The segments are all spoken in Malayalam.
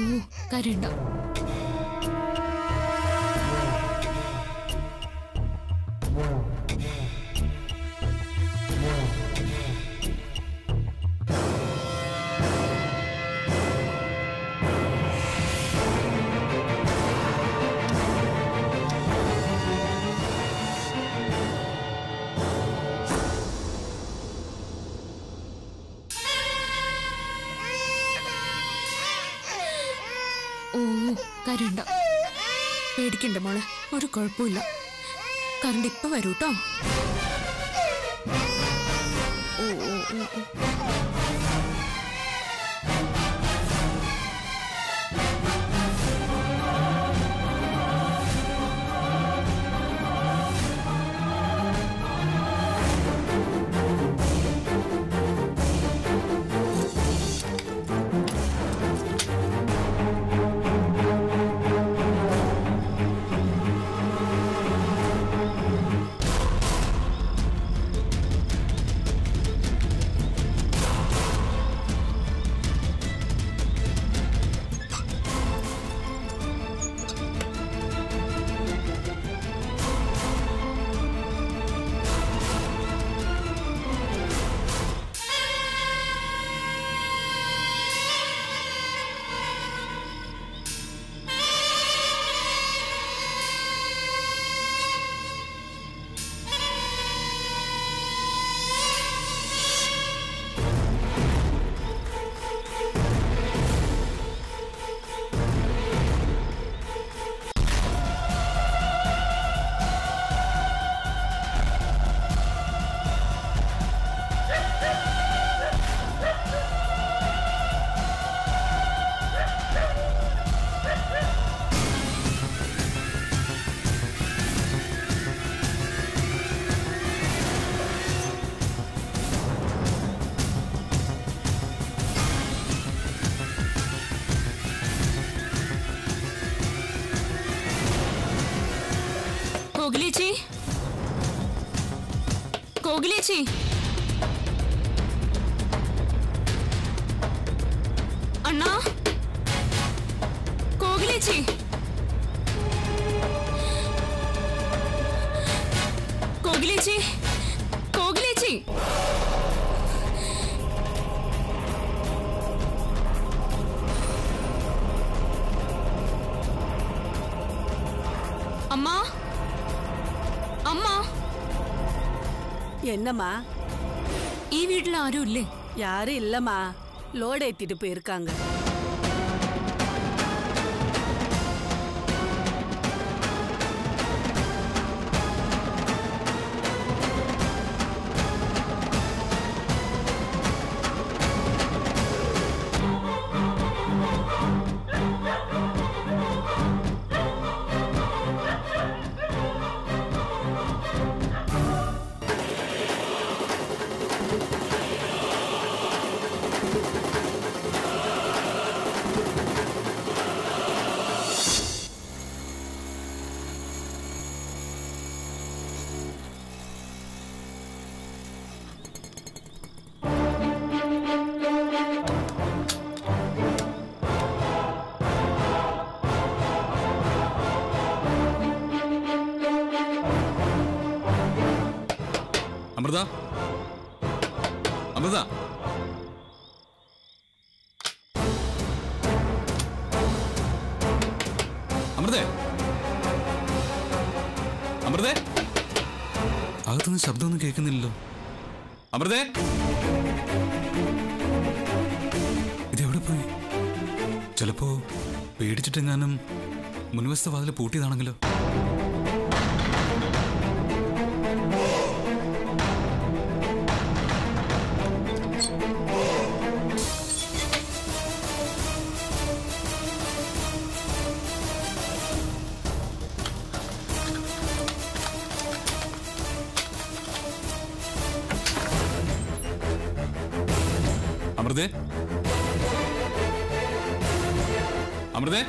കരണ്ട ഓ കരണ്ട പേടിക്കണ്ട മോളെ ഒരു കുഴപ്പമില്ല കറണ്ട് ഇപ്പൊ വരൂ കേട്ടോ ഓ ഓ ഓ ഓ. കോകിലേച്ചി കോകിലേച്ചി അണ്ണാ കോകിലേച്ചി കോകിലേച്ചി കോകിലേച്ചി அம்மா அம்மா என்னம்மா ഈ വീട്ടിൽ ആരും ഇല്ലേ யாரும் இல்லம்மா லோட் ஏத்திட்டு போயிருக்காங்க അമൃത അമൃത അമൃതേ അമൃതേ അകത്തുനിന്ന് ശബ്ദമൊന്നും കേൾക്കുന്നില്ലല്ലോ അമൃതേ ഇതെവിടെ പോയി ചിലപ്പോ പേടിച്ചിട്ടെങ്ങാനും മുൻവശത്തെ വാതിൽ പൂട്ടിയതാണെങ്കിലോ അമൃതേ അമൃതേ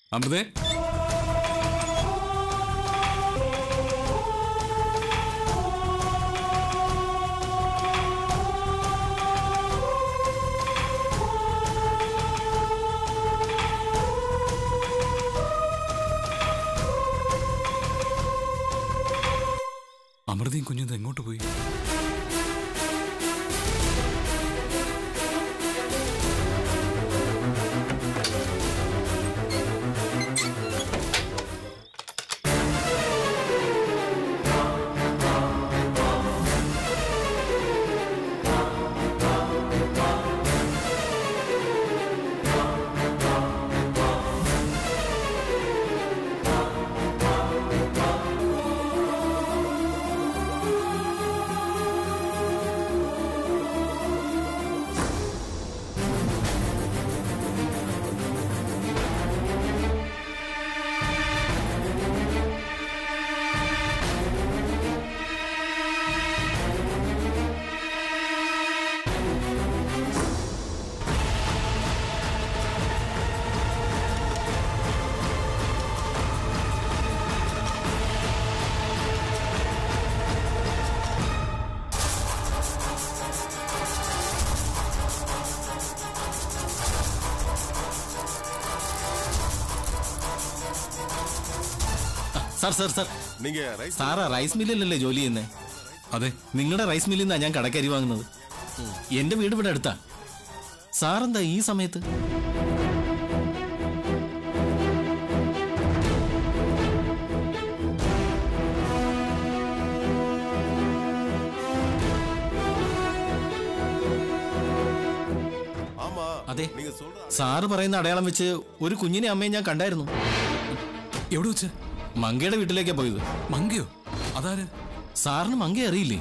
അമൃതേ അമൃതയും കുഞ്ഞും എങ്ങോട്ട് പോയി സാർ സാർ സാർ நீங்க ரைஸ் സാറാ റൈസ് മില്ലിലല്ലേ ജോലി ചെയ്യുന്നേ അതെ നിങ്ങളുടെ റൈസ് മില്ലിൽ നിന്നാണ് ഞാൻ കടക്കരി വാങ്ങുന്നത് എന്റെ വീട് ഇവിടെ അടുത്താ സാറെന്താ ഈ സമയത്ത് ஆமா അതെ நீங்க சொல்ற സാറ് പറയുന്ന അടയാളം വെച്ച് ഒരു കുഞ്ഞിനെ അമ്മയും ഞാൻ കണ്ടായിരുന്നു എവിടെ വെച്ച് മങ്കയുടെ വീട്ടിലേക്കാ പോയത് മങ്കയോ അതാര് സാറിന് മങ്ക അറിയില്ലേ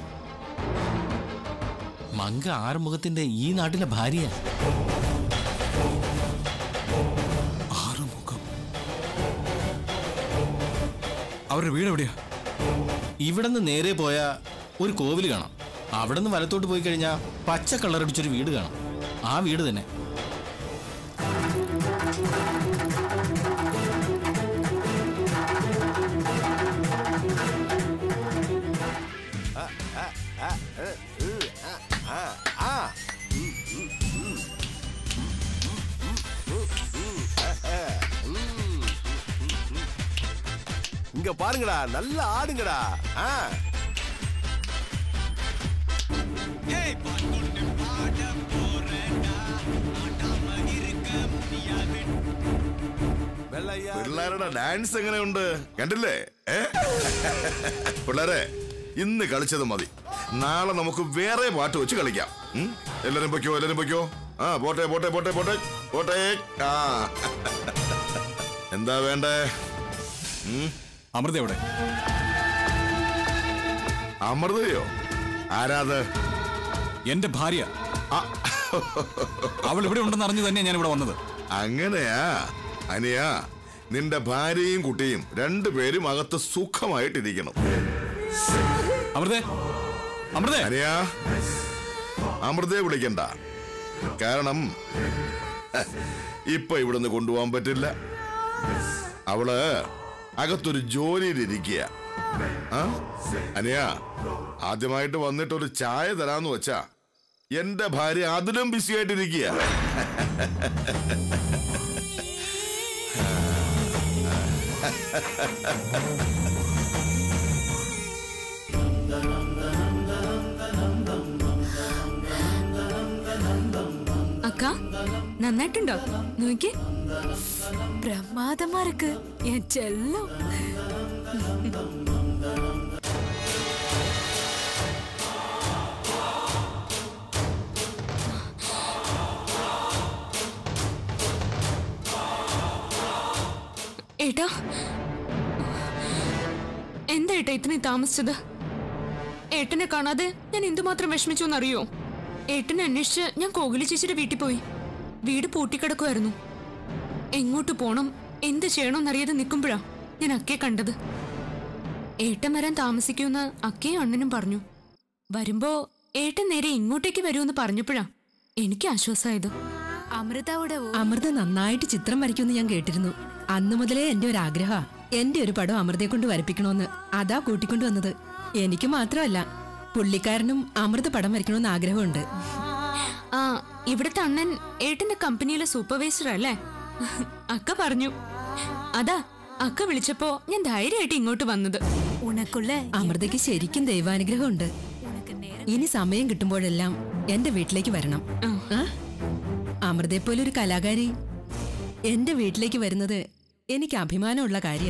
മങ്ക ആറുമുഖത്തിന്റെ ഈ നാട്ടിലെ ഭാര്യ ആറുമുഖം അവരുടെ വീട് എവിടെയാ ഇവിടെ നിന്ന് നേരെ പോയ ഒരു കോവിൽ കാണാം അവിടെ നിന്ന് വലത്തോട്ട് പോയി കഴിഞ്ഞാൽ പച്ച കളറടിച്ചൊരു വീട് കാണാം ആ വീട് തന്നെ இங்க பாருங்கடா நல்லா ஆடுங்கடா ஆ വെള്ളയ്യ പിള്ളേരുടെ ഡാൻസ് എങ്ങനെയുണ്ട് കണ്ടില്ലേ ഏ? പിള്ളേരെ ഇന്ന് കളിച്ചത് മതി നാളെ നമുക്ക് വേറെ പാട്ട് വെച്ച് കളിക്കാം ഉം? എല്ലാരും പൊയ്ക്കോ എല്ലാരും പൊയ്ക്കോ ആ പോട്ടെ പോട്ടെ പോട്ടെ പോട്ടെ പോട്ടെ ആ എന്താ വേണ്ടേ ഉം? അമൃത എവിടെ അമൃതയോ ആരാത് എന്റെ ഭാര്യ ആ, അവൾ ഇവിടെ ഉണ്ടെന്ന് അറിഞ്ഞു തന്നെ ഞാൻ ഇവിടെ വന്നത് അങ്ങനെയാ അനിയാ നിന്റെ ഭാര്യയും കുട്ടിയും രണ്ടുപേരും അകത്ത് സുഖമായിട്ടിരിക്കണം അമൃതേ അമൃതേ അനിയാ അമൃതയെ വിളിക്കണ്ട കാരണം ഹ, ഇപ്പൊ ഇവിടുന്ന് കൊണ്ടുപോകാൻ പറ്റില്ല അവള് അകത്തൊരു ജോലിയിലിരിക്കുക ആ അനിയ ആദ്യമായിട്ട് വന്നിട്ട് ഒരു ചായ തരാന്ന് വെച്ചാ എന്റെ ഭാര്യ അതിലും ബിസി ആയിട്ടിരിക്കുക அக்கா നന്നായിട്ടുണ്ടോ നോക്കി பிரமாதமா இருக்கு என் செல்லம் ഏട്ടാ എന്താ ഏട്ടാ ഇത്രയും താമസിച്ചത് ഏട്ടനെ കാണാതെ ഞാൻ എന്തുമാത്രം വിഷമിച്ചു എന്നറിയോ ഏട്ടനെ അന്വേഷിച്ച് ഞാൻ കോകിലി ചേച്ചിയുടെ വീട്ടിൽ പോയി വീട് പൂട്ടിക്കിടക്കുമായിരുന്നു എങ്ങോട്ട് പോണം എന്ത് ചെയ്യണമെന്നറിയാതെ നിൽക്കുമ്പോഴാ ഞാൻ അക്കയെ കണ്ടത് ഏട്ടൻ വരാൻ താമസിക്കുമെന്ന് അക്കയും അണ്ണനും പറഞ്ഞു വരുമ്പോ ഏട്ടൻ നേരെ ഇങ്ങോട്ടേക്ക് വരുമെന്ന് പറഞ്ഞപ്പോഴാ എനിക്ക് ആശ്വാസമായത് അമൃതയുടെ ഓ- അമൃത നന്നായിട്ട് ചിത്രം വരയ്ക്കുമെന്ന് ഞാൻ കേട്ടിരുന്നു അന്നു മുതലേ എന്റെ ഒരു ആഗ്രഹ എന്റെ ഒരു പടം അമൃതയെ കൊണ്ട് വരപ്പിക്കണമെന്ന് അതാ കൂട്ടിക്കൊണ്ടു വന്നത് എനിക്ക് മാത്രമല്ല പുള്ളിക്കാരനും അമൃത പടം വരയ്ക്കണമെന്ന് ആഗ്രഹമുണ്ട് ആ ഇവിടുത്തെ അണ്ണൻ ഏട്ടന്റെ കമ്പനിയിലെ സൂപ്പർവൈസർ അല്ലേ അക്ക പറഞ്ഞു അതാ അക്ക വിളിച്ചപ്പോ ഞാൻ ധൈര്യമായിട്ട് ഇങ്ങോട്ട് വന്നത് ഉനക്കുള്ള അമൃതയ്ക്ക് ശരിക്കും ദൈവാനുഗ്രഹമുണ്ട് ഇനി സമയം കിട്ടുമ്പോഴെല്ലാം എന്റെ വീട്ടിലേക്ക് വരണം ആ? അമൃതയെ പോലെ ഒരു കലാകാരി എന്റെ വീട്ടിലേക്ക് വരുന്നത് എനിക്ക് അഭിമാനമുള്ള കാര്യ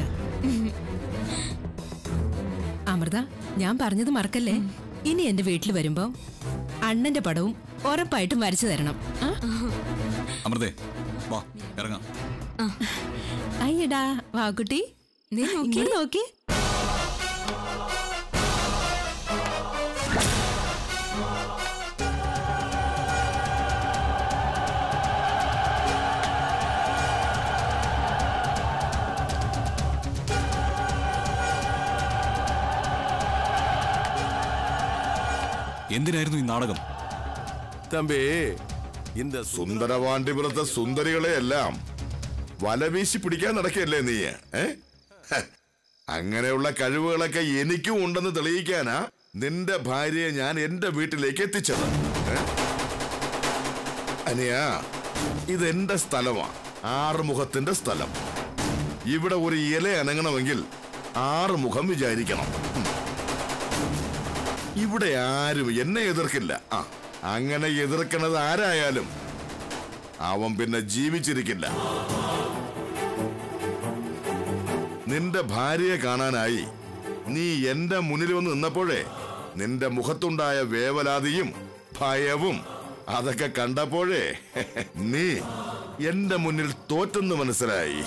അമൃത ഞാൻ പറഞ്ഞത് മറക്കല്ലേ ഇനി എന്റെ വീട്ടിൽ വരുമ്പോ അണ്ണന്റെ പടവും ഉറപ്പായിട്ടും വരച്ചു തരണം ആ? അമൃതേ വാ ഇറങ്ങാം അയ്യടാ വാക്കുട്ടി നീ നോക്കി ഇങ്ങോട്ട് നോക്കി എന്തിനായിരുന്നു ഈ നാടകം തമ്പി இந்த சுந்தர സുന്ദരവാണ്ടിപുരത്തെ സുന്ദരികളെ എല്ലാം വലവീശി പിടിക്കാൻ നടക്കല്ലേ നീ ഏ ഹ, അങ്ങനെയുള്ള കഴിവുകളൊക്കെ എനിക്കും ഉണ്ടെന്ന് തെളിയിക്കാനാ നിന്റെ ഭാര്യയെ ഞാൻ എന്റെ വീട്ടിലേക്ക് എത്തിച്ചത് ഏ? അനിയ ഇതെന്റെ സ്ഥലമാ ആറുമുഖത്തിന്റെ സ്ഥലം ഇവിടെ ഒരു ഇല അനങ്ങണമെങ്കിൽ ആറുമുഖം വിചാരിക്കണം ഉം. ഇവിടെ ആരും എന്നെ എതിർക്കില്ല ആ അങ്ങനെ എതിർക്കണത് ആരായാലും അവൻ പിന്നെ ജീവിച്ചിരിക്കില്ല നിന്റെ ഭാര്യയെ കാണാനായി നീ എന്റെ മുന്നിൽ വന്ന് നിന്നപ്പോഴേ നിന്റെ മുഖത്തുണ്ടായ വേവലാതിയും ഭയവും അതൊക്കെ കണ്ടപ്പോഴേ നീ എന്റെ മുന്നിൽ തോറ്റെന്ന് മനസ്സിലായി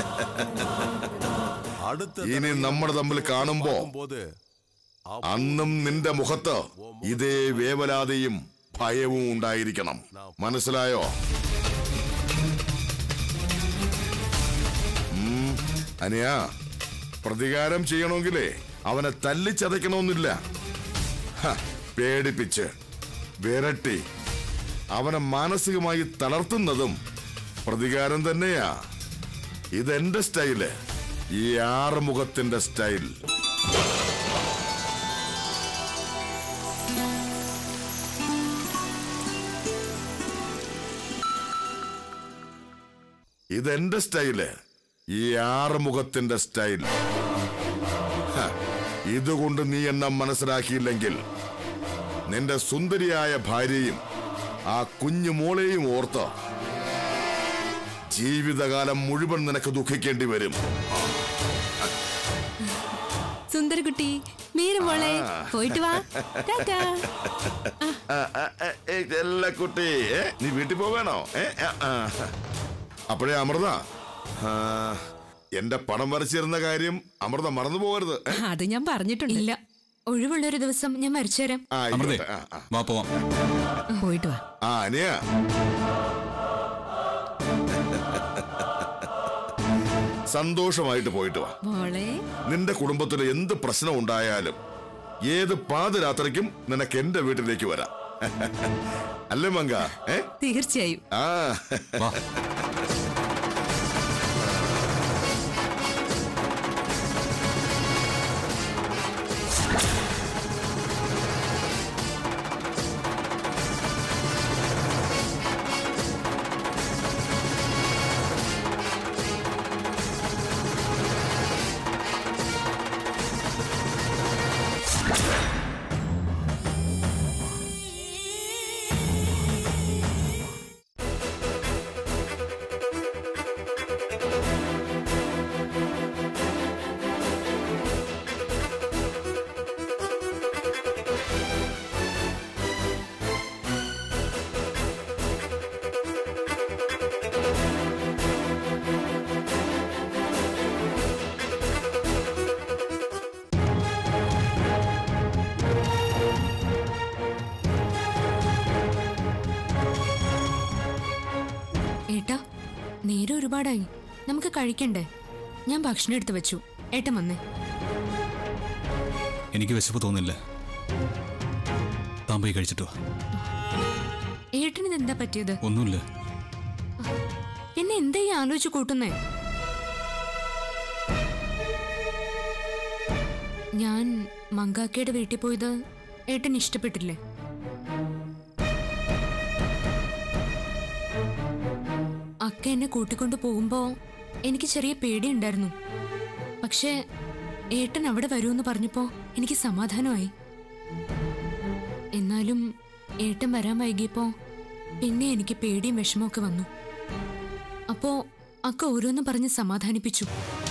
அடுத்த ഇനി നമ്മൾ തമ്മിൽ കാണുമ്പോ போது അന്നും നിന്റെ മുഖത്ത് ഇതേ വേവലാതിയും ഭയവും ഉണ്ടായിരിക്കണം മനസ്സിലായോ ഉം, അനിയ പ്രതികാരം ചെയ്യണമെങ്കിലേ അവനെ തല്ലിച്ചതയ്ക്കണമെന്നില്ല ഹ, പേടിപ്പിച്ച് വിരട്ടി അവനെ മാനസികമായി തളർത്തുന്നതും പ്രതികാരം തന്നെയാ ഇതെന്റെ സ്റ്റൈല് ഈ ആറുമുഖത്തിന്റെ സ്റ്റൈൽ ഇതെന്റെ സ്റ്റൈല് ഈ ആറുമുഖത്തിന്റെ സ്റ്റൈൽ ഹ, ഇതുകൊണ്ട് നീ എന്നെ മനസ്സിലാക്കിയില്ലെങ്കിൽ നിന്റെ സുന്ദരിയായ ഭാര്യയും ആ കുഞ്ഞു മോളെയും ഓർത്ത് ജീവിതകാലം മുഴുവൻ നിനക്ക് ദുഃഖിക്കേണ്ടി വരും സുന്ദരകുട്ടി മീരമോളെ പോയിട്ട് വാ ടാറ്റാ എല്ലാ കുട്ടി ഏ, നീ വീട്ടിൽ പോവേണോ ഏ, ആ, ആ. അപ്പോഴേ അമൃത ആ, എന്റെ പടം വരച്ചിരുന്ന കാര്യം അമൃത മറന്നു പോകരുത് ഏ? അത് ഞാൻ പറഞ്ഞിട്ടുണ്ട് ഇല്ല ഒഴിവുള്ളൊരു ദിവസം ഞാൻ വരച്ചു തരാം ആ, അമൃതേ ആയിക്കോട്ടെ. ആ, ആ. വാ പോവാം പോയിട്ട് വാ ആ അനിയ സന്തോഷമായിട്ട് പോയിട്ട് വാ മോളെ നിന്റെ കുടുംബത്തിൽ എന്ത് പ്രശ്നം ഉണ്ടായാലും ഏത് പാതിരാത്രിക്കും നിനക്ക് എന്റെ വീട്ടിലേക്ക് വരാം അല്ലേ മങ്ക ഏ തീർച്ചയായും ആ വാ ഏട്ടാ നേരെ ഒരുപാടായി നമുക്ക് കഴിക്കണ്ടേ ഞാൻ ഭക്ഷണം എടുത്തു വെച്ചു ഏട്ടൻ വന്നേ എനിക്ക് വിശപ്പ് തോന്നില്ല താൻ പോയി കഴിച്ചിട്ട് വാ ഏട്ടന് ഇതെന്താ പറ്റിയത് ഒന്നുമില്ല ആലോചിച്ച് കൂട്ടുന്നേ ഞാൻ മങ്കാക്കയുടെ വീട്ടിൽ പോയത് ഏട്ടൻ ഇഷ്ടപ്പെട്ടില്ലേ അക്ക എന്നെ കൂട്ടിക്കൊണ്ടു പോകുമ്പോ എനിക്ക് ചെറിയ പേടിയുണ്ടായിരുന്നു പക്ഷേ ഏട്ടൻ അവിടെ വരുമെന്ന് പറഞ്ഞപ്പോ എനിക്ക് സമാധാനമായി എന്നാലും ഏട്ടൻ വരാൻ വൈകിയപ്പോ പിന്നെ എനിക്ക് പേടിയും വിഷമമൊക്കെ വന്നു അപ്പോ അക്ക ഓരോന്നും പറഞ്ഞ് സമാധാനിപ്പിച്ചു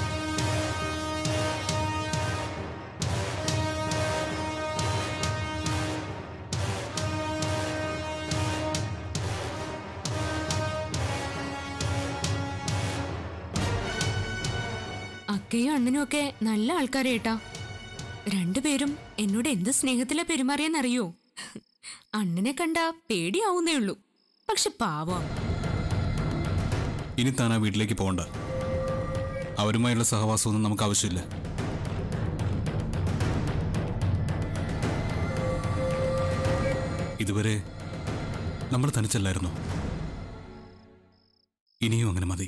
അക്കയും അണ്ണനും ഒക്കെ നല്ല ആൾക്കാരെ ഏട്ടാ രണ്ടുപേരും എന്നോട് എന്ത് സ്നേഹത്തിലാ പെരുമാറിയെന്നറിയോ അണ്ണനെ കണ്ട പേടിയാവുന്നേ ഉള്ളൂ പക്ഷെ പാവം ഇനി താൻ ആ വീട്ടിലേക്ക് പോകണ്ട അവരുമായുള്ള സഹവാസമൊന്നും നമുക്ക് ആവശ്യമില്ല ഇതുവരെ നമ്മൾ തനിച്ചല്ലായിരുന്നു ഇനിയും അങ്ങനെ മതി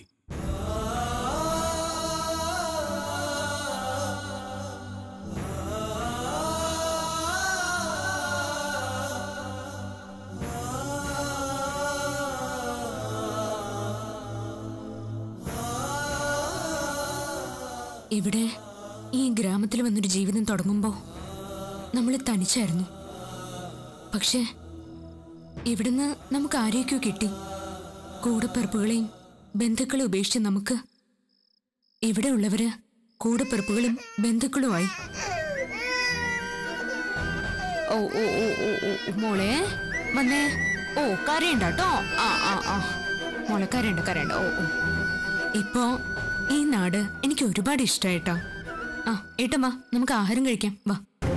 ഇവിടെ ഈ ഗ്രാമത്തിൽ വന്നൊരു ജീവിതം തുടങ്ങുമ്പോൾ നമ്മൾ തനിച്ചായിരുന്നു പക്ഷേ ഇവിടുന്ന് നമുക്ക് ആരെയൊക്കെയോ കിട്ടി കൂടപ്പിറപ്പുകളെയും ബന്ധുക്കളെ ഉപേക്ഷിച്ച് നമുക്ക് ഇവിടെ ഉള്ളവര് കൂടപ്പിറപ്പുകളും ബന്ധുക്കളുമായി ഓ ഓ ഓ ഓ ഓ ഓ, മോളെ വന്നേ ഓ കരയണ്ട കേട്ടോ ആ ആ ആ മോളെ കരയണ്ട കരയണ്ട ഓ ഓ ഇപ്പോ ഈ നാട് എനിക്ക് ഒരുപാട് ഇഷ്ടമായിട്ടാ ആ ഏട്ടൻ വാ നമുക്ക് ആഹാരം കഴിക്കാം വാ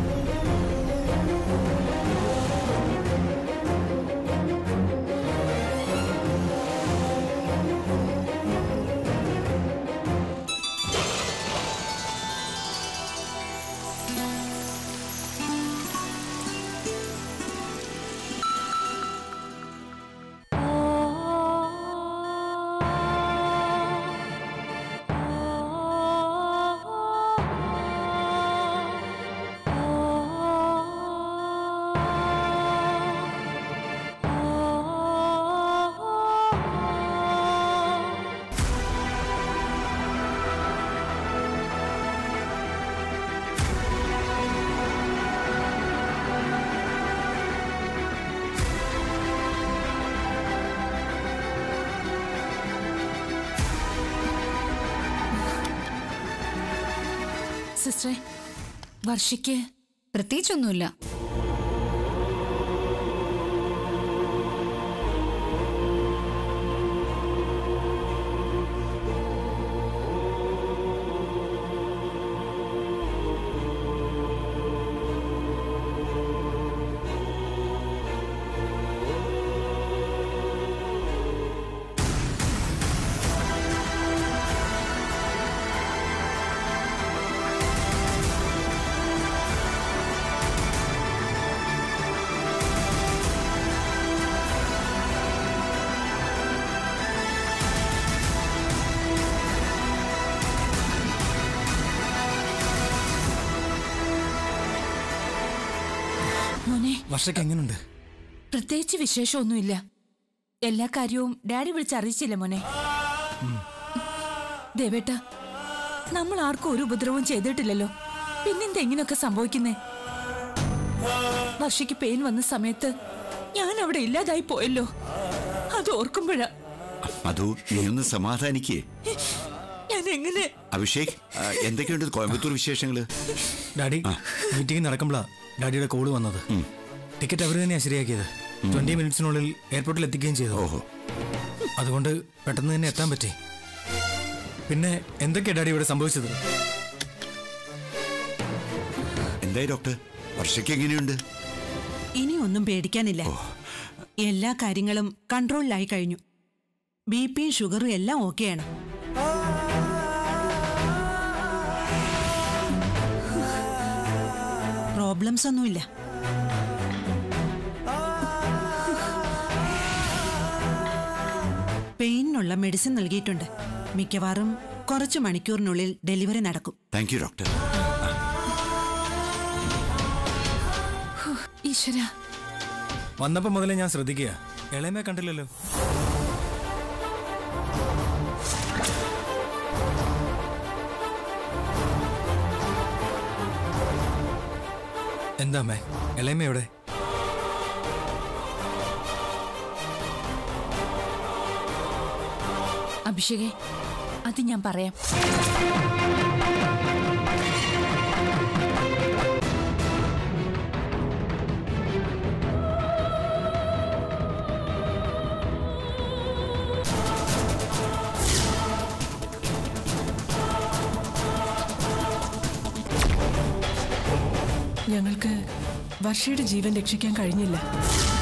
സിസ്റ്ററെ വർഷയ്ക്ക് പ്രത്യേകിച്ചൊന്നുമില്ല മോനെ വർഷയ്ക്ക് എങ്ങനെയുണ്ട് പ്രത്യേകിച്ച് വിശേഷമൊന്നുമില്ല എല്ലാ കാര്യവും ഡാഡി വിളിച്ച് അറിയിച്ചില്ല മോനെ ദേവേട്ട നമ്മൾ ആർക്കും ഒരു ഉപദ്രവവും ചെയ്തിട്ടില്ലല്ലോ പിന്നെന്താ ഇങ്ങനെയൊക്കെ സംഭവിക്കുന്നേ വർഷയ്ക്ക് പെയിൻ വന്ന സമയത്ത് ഞാൻ അവിടെ ഇല്ലാതായി പോയല്ലോ അത് ഓർക്കുമ്പോഴാ അതു നീ ഒന്ന് സമാധാനിക്കേ ഞാൻ എങ്ങനെ അഭിഷേക് ആ, എന്തൊക്കെയുണ്ട് കോയമ്പത്തൂർ വിശേഷങ്ങള് ഡാഡി മീറ്റിംഗ് നടക്കുമ്പോഴാ ഡാഡിയുടെ കോള് വന്നത് ടിക്കറ്റ് അവർ തന്നെയാ ശരിയാക്കിയത് ട്വന്റി മിനിറ്റ്സിനുള്ളിൽ എയർപോർട്ടിൽ എത്തിക്കുകയും ചെയ്തു ഓഹോ അതുകൊണ്ട് പെട്ടെന്ന് തന്നെ എത്താൻ പറ്റി പിന്നെ എന്തൊക്കെയാ ഡാഡി ഇവിടെ സംഭവിച്ചത് എന്തായി ഡോക്ടർ വർഷയ്ക്ക് എങ്ങനെയുണ്ട് ഇനി ഒന്നും പേടിക്കാനില്ല എല്ലാ കാര്യങ്ങളും കൺട്രോളിലായി കഴിഞ്ഞു ബി പിയും ഷുഗറും എല്ലാം ഓക്കെയാണ് പ്രോബ്ലംസ് ഒന്നുമില്ല പെയിനുള്ള മെഡിസിൻ നൽകിയിട്ടുണ്ട് മിക്കവാറും കുറച്ചു മണിക്കൂറിനുള്ളിൽ ഡെലിവറി നടക്കും താങ്ക് യു ഡോക്ടർ ഈശ്വര വന്നപ്പോൾ മുതലേ ഞാൻ ശ്രദ്ധിക്കുക ഇളയമേ കണ്ടില്ലല്ലോ എന്താ അമ്മേ ഇളയമ എവിടെ അഭിഷേകെ അത് ഞാൻ പറയാം ഞങ്ങൾക്ക് വർഷയുടെ ജീവൻ രക്ഷിക്കാൻ കഴിഞ്ഞില്ല